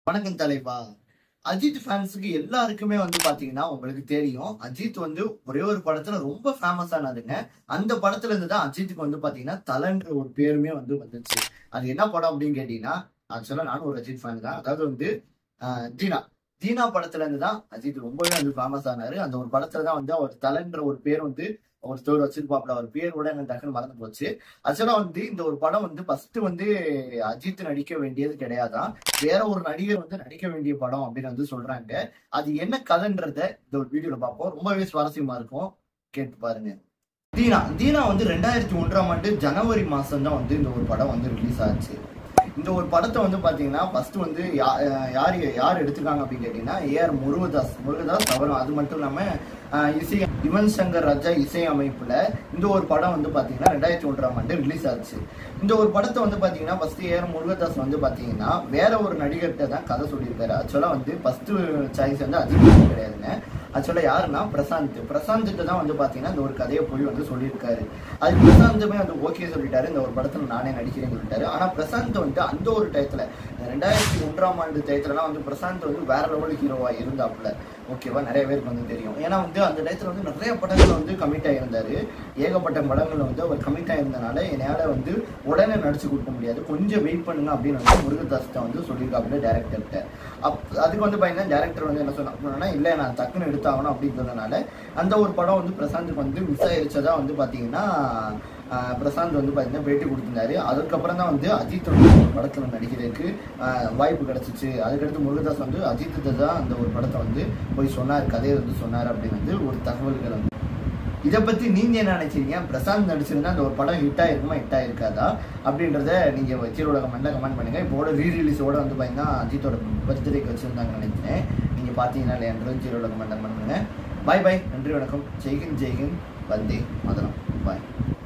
வணக்கம் தலைவா அஜித் ஃபேன்ஸுக்கு எல்லாருக்குமே வந்து பாத்தீங்கன்னா உங்களுக்கு தெரியும் அஜித் வந்து ஒரே ஒரு படத்துல ரொம்ப ஃபேமஸ் ஆனதுங்க அந்த படத்துல இருந்து தான் அஜித்துக்கு வந்து பாத்தீங்கன்னா தலன்ற ஒரு பேருமே வந்து வந்துச்சு அது என்ன படம் அப்படின்னு கேட்டீங்கன்னா ஆக்சுவலா நானும் ஒரு அஜித் ஃபேன் தான் அதாவது வந்து ஆஹ், தீனா தீனா படத்துல இருந்து தான் அஜித் ரொம்பவே வந்து ஃபேமஸ் ஆனாரு அந்த ஒரு படத்துல தான் வந்து அவர் தலன்ற ஒரு பேர் வந்து ஒரு ஸ்டோரி வச்சிருப்பாப்ல அவர் பேரோட எனக்கு டக்குன்னு மறந்து போச்சு ஆக்சுவலா வந்து இந்த ஒரு படம் வந்து ஃபர்ஸ்ட் வந்து அஜித் நடிக்க வேண்டியது கிடையாதான் வேற ஒரு நடிகர் வந்து நடிக்க வேண்டிய படம் அப்படின்னு வந்து சொல்றாங்க அது என்ன கதைன்றத இந்த ஒரு வீடியோல பார்ப்போம் ரொம்பவே சுவாரஸ்யமா இருக்கும் கேட்டு பாருங்க தீனா தீனா வந்து ரெண்டாயிரத்தி ஒன்றாம் ஆண்டு ஜனவரி மாசம் தான் வந்து இந்த ஒரு படம் வந்து ரிலீஸ் ஆச்சு இந்த ஒரு படத்தை வந்து பாத்தீங்கன்னா ஃபர்ஸ்ட் வந்து யா- அஹ் யார் யார் எடுத்துருக்காங்க அப்படின்னு கேட்டீங்கன்னா ஏஆர் முருகதாஸ் முருகதாஸ் அவர் அது மட்டும் இல்லாம அஹ் இசை யுவன் சங்கர் ராஜா இசை அமைப்புல இந்த ஒரு படம் வந்து பாத்தீங்கன்னா ரெண்டாயிரத்தி ஒன்றாம் ஆண்டு ரிலீஸ் ஆச்சு இந்த ஒரு படத்தை வந்து பாத்தீங்கன்னா ஃபர்ஸ்ட் ஏஆர் முருகதாஸ் வந்து பாத்தீங்கன்னா வேற ஒரு நடிகர்கிட்ட தான் கதை சொல்லியிருக்காரு ஆக்சுவலா வந்து ஃபர்ஸ்ட் சாய்ஸ் வந்து அஜித் கிடையாதுங்க ஆக்சுவலா யாருன்னா பிரசாந்த் பிரசாந்த்கிட்ட தான் வந்து பாத்தீங்கன்னா இந்த ஒரு கதையை போய் வந்து சொல்லியிருக்காரு அது பிரசாந்துமே வந்து ஓகே சொல்லிட்டாரு இந்த ஒரு படத்துல நானே நடிக்கிறேன்னு சொல்லிட்டாரு ஆனா பிரசாந்த் வந்து அந்த ஒரு டயத்துல ரெண்டாயிரத்தி ஒன்றாம் ஆண்டு டயத்துலலாம் வந்து பிரசாந்த் வந்து வேற லெவல் ஹீரோவா இருந்தாப்புல ஓகேவா நிறைய பேருக்கு வந்து தெரியும் ஏன்னா வந்து அந்த டயத்துல வந்து நிறைய படங்கள் வந்து கமிட் ஆயிருந்தாரு ஏகப்பட்ட படங்கள் வந்து அவர் கமிட் ஆயிருந்தனால என்னால வந்து உடனே நடிச்சு கொடுக்க முடியாது கொஞ்சம் வெயிட் பண்ணுங்க அப்படின்னு வந்து முருகதாஸ் தான் வந்து சொல்லியிருக்காப்புல டேரக்டர்கிட்ட அப் அதுக்கு வந்து பார்த்தீங்கன்னா டேரக்டர் வந்து என்ன சொன்னா இல்லை நான் டக்குன்னு எடுத்தாகணும் அப்படின்னு சொன்னனால அந்த ஒரு படம் வந்து பிரசாந்துக்கு வந்து மிஸ் ஆயிருச்சதா வந்து பார்த்தீங்கன்னா ஆஹ், பிரசாந்த் வந்து பார்த்தீங்கன்னா பேட்டி கொடுத்திருந்தாரு அதுக்கப்புறம் தான் வந்து அஜித் வந்து ஒரு படத்தில் நடிக்கிறதுக்கு ஆஹ், வாய்ப்பு கிடைச்சிச்சு அதுக்கடுத்து முருகதாஸ் வந்து அஜித்தை தான் அந்த ஒரு படத்தை வந்து போய் சொன்னார் கதையை வந்து சொன்னார் அப்படின்னு வந்து ஒரு தகவல்கள் வந்து இதை பத்தி நீங்க என்ன நினைச்சீங்க பிரசாந்த் நடிச்சிருந்தா அந்த ஒரு படம் ஹிட் ஆயிருக்குமா ஹிட் ஆயிருக்காதா அப்படின்றத நீங்க கீழோட கமெண்ட்ல கமெண்ட் பண்ணுங்க இப்போட ரீ ரிலீஸோட வந்து பாத்தீங்கன்னா அஜித்தோட பர்த்டேக்கு வச்சிருந்தாங்கன்னு நினைக்கிறேன் நீங்க பாத்தீங்கன்னா இல்லையான்றது கீழோட கமெண்ட் பண்ணுங்க பாய் பாய் நன்றி வணக்கம் ஜெய்ஹிந்த் ஜெய்ஹிந்த் வந்தே மதனம் பாய்